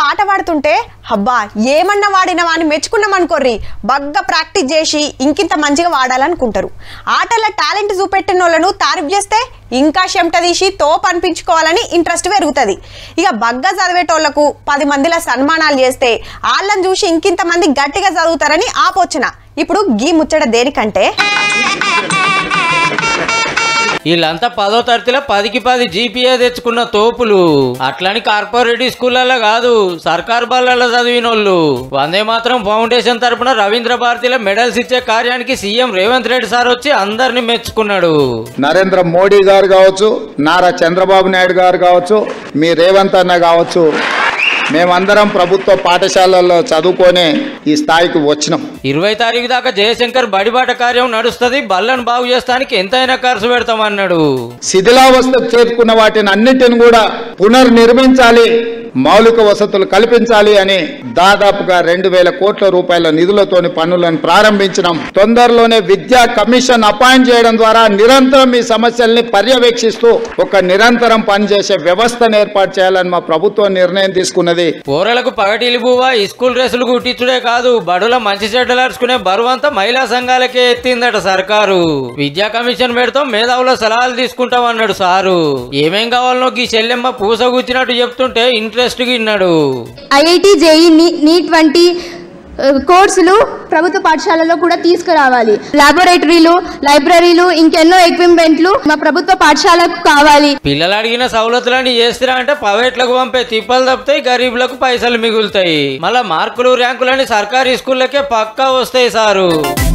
పాట పాడుతుంటే అబ్బా ఏమన్నా వాడినవా అని మెచ్చుకున్నామనుకోర్రి బగ్గా ప్రాక్టీస్ చేసి ఇంకింత మంచిగా వాడాలనుకుంటారు ఆటల టాలెంట్ చూపెట్టిన వాళ్ళను తారీఫ్ చేస్తే ఇంకా చెమట తీసి తోపు అనిపించుకోవాలని ఇంట్రెస్ట్ పెరుగుతుంది ఇక బగ్గా చదివేటోళ్లకు పది మందిల సన్మానాలు చేస్తే వాళ్ళని చూసి ఇంకింత మంది గట్టిగా చదువుతారని ఆపోచన ఇప్పుడు గీ ముచ్చట దేనికంటే వీళ్ళంతా పదో తరగతిలో పదికి పది జీపీఏ తెచ్చుకున్న తోపులు అట్లని కార్పొరేట్ స్కూళ్ళల్లో కాదు సర్కార్ బళ్ళల్లో చదివినోళ్ళు వందే మాత్రం ఫౌండేషన్ తరపున రవీంద్ర భారతిలో మెడల్స్ ఇచ్చే కార్యానికి సీఎం రేవంత్ రెడ్డి సార్ వచ్చి అందరిని మెచ్చుకున్నాడు నరేంద్ర మోడీ గారు కావచ్చు నారా చంద్రబాబు నాయుడు గారు కావచ్చు మీ రేవంత్ అన్న కావచ్చు మేమందరం ప్రభుత్వ పాఠశాలల్లో చదువుకొని ఈ స్థాయికి వచ్చినాం ఇరవై తారీఖు దాకా జయశంకర్ బడిబాట కార్యం నడుస్తుంది బళ్ళను బాగు చేస్తానికి ఎంతైనా ఖర్చు పెడతామన్నాడు శిథిలావస్థకు చేరుకున్న వాటిని అన్నిటిని కూడా పునర్నిర్మించాలి మౌలిక వసతులు కల్పించాలి అని దాదాపుగా రెండు వేల కోట్ల రూపాయల నిధులతోని పనులను ప్రారంభించినాం తొందరలోనే విద్యా కమిషన్ అపాయింట్ చేయడం ద్వారా నిరంతరం ఈ సమస్యల్ని పర్యవేక్షిస్తూ ఒక నిరంతరం పనిచేసే వ్యవస్థను ఏర్పాటు చేయాలని మా ప్రభుత్వం నిర్ణయం తీసుకున్నది పోరలకు పగటిలు బువ్వ ఈ స్కూల్ డ్రెస్సులు కుట్టించుడే కాదు బడుల మంచి చెడ్డలార్చుకునే బరువంతా మహిళా సంఘాలకే ఎత్తిందట సర్కారు విద్యా కమిషన్ పెడతాం మేధావుల సలహాలు తీసుకుంటాం అన్నాడు సారు ఏమేం కావాలనో ఈ చెల్లెమ్మ పూసగుచ్చినట్టు చెప్తుంటే ఇంట్రెస్ట్ గా విన్నాడు ఐఐటి జేఈ నీట్ వంటి ఆ, కోర్సులు ప్రభుత్వ పాఠశాలలో కూడా తీసుకురావాలి లాబొరేటరీలు లైబ్రరీలు ఇంకెన్నో ఎక్విప్మెంట్లు మా ప్రభుత్వ పాఠశాలకు కావాలి పిల్లలు అడిగిన సవలతులన్నీ చేస్తున్నా అంటే ప్రైవేట్లకు పంపే తిప్పలు తప్పితే గరీబులకు పైసలు మిగులుతాయి మళ్ళా మార్కులు ర్యాంకులని సర్కారీ స్కూళ్ళకే పక్కా వస్తాయి సారు